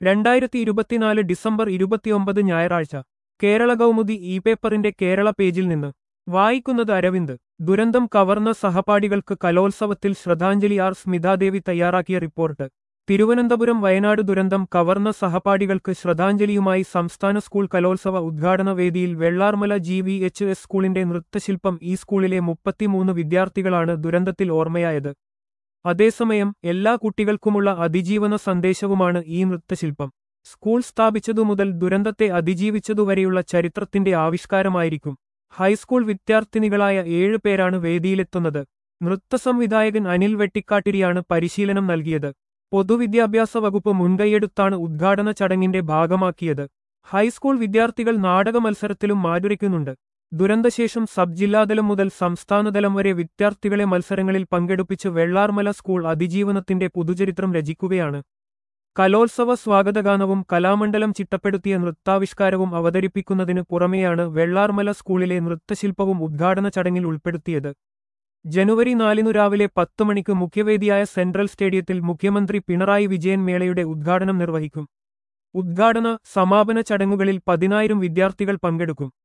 രണ്ടായിരത്തി ഇരുപത്തിനാല് ഡിസംബർ ഇരുപത്തിയൊമ്പത് ഞായറാഴ്ച കേരള കൗമുദി ഇ പേപ്പറിന്റെ കേരള പേജിൽ നിന്ന് വായിക്കുന്നത് അരവിന്ദ് ദുരന്തം കവർന്ന സഹപാഠികൾക്ക് കലോത്സവത്തിൽ ശ്രദ്ധാഞ്ജലി ആർ സ്മിതാദേവി തയ്യാറാക്കിയ റിപ്പോർട്ട് തിരുവനന്തപുരം വയനാട് ദുരന്തം കവർന്ന സഹപാഠികൾക്ക് ശ്രദ്ധാഞ്ജലിയുമായി സംസ്ഥാന സ്കൂൾ കലോത്സവ ഉദ്ഘാടന വേദിയിൽ Vellarmala G V H S സ്കൂളിന്റെ നൃത്തശില്പം ഈ സ്കൂളിലെ മുപ്പത്തിമൂന്ന് വിദ്യാർത്ഥികളാണ് ദുരന്തത്തിൽ ഓർമ്മയായത് അതേസമയം എല്ലാ കുട്ടികൾക്കുമുള്ള അതിജീവന സന്ദേശവുമാണ് ഈ നൃത്തശില്പം സ്കൂൾ സ്ഥാപിച്ചതു മുതൽ ദുരന്തത്തെ അതിജീവിച്ചതുവരെയുള്ള ചരിത്രത്തിന്റെ ആവിഷ്കാരമായിരിക്കും ഹൈസ്കൂൾ വിദ്യാർത്ഥിനികളായ ഏഴ് പേരാണ് വേദിയിലെത്തുന്നത് നൃത്തസംവിധായകൻ അനിൽ വെട്ടിക്കാട്ടിരിയാണ് പരിശീലനം നൽകിയത് പൊതുവിദ്യാഭ്യാസ വകുപ്പ് മുൻകൈയെടുത്താണ് ഉദ്ഘാടന ചടങ്ങിന്റെ ഭാഗമാക്കിയത് ഹൈസ്കൂൾ വിദ്യാർത്ഥികൾ നാടക മത്സരത്തിലും മാറ്റുരയ്ക്കുന്നുണ്ട് ദുരന്തശേഷം സബ് ജില്ലാതലം മുതൽ സംസ്ഥാനതലം വരെ വിദ്യാർത്ഥികളെ മത്സരങ്ങളിൽ പങ്കെടുപ്പിച്ച് വെള്ളാർമല സ്കൂൾ അതിജീവനത്തിന്റെ പുതുചരിത്രം രചിക്കുകയാണ് കലോത്സവ സ്വാഗതഗാനവും കലാമണ്ഡലം ചിട്ടപ്പെടുത്തിയ നൃത്താവിഷ്കാരവും അവതരിപ്പിക്കുന്നതിന് പുറമെയാണ് വെള്ളാർമല സ്കൂളിലെ നൃത്തശില്പവും ഉദ്ഘാടന ചടങ്ങിൽ ഉൾപ്പെടുത്തിയത് ജനുവരി നാലിനു രാവിലെ പത്ത് മണിക്ക് മുഖ്യവേദിയായ സെൻട്രൽ സ്റ്റേഡിയത്തിൽ മുഖ്യമന്ത്രി പിണറായി വിജയൻ മേളയുടെ ഉദ്ഘാടനം നിർവഹിക്കും ഉദ്ഘാടന സമാപന ചടങ്ങുകളിൽ പതിനായിരം വിദ്യാർത്ഥികൾ പങ്കെടുക്കും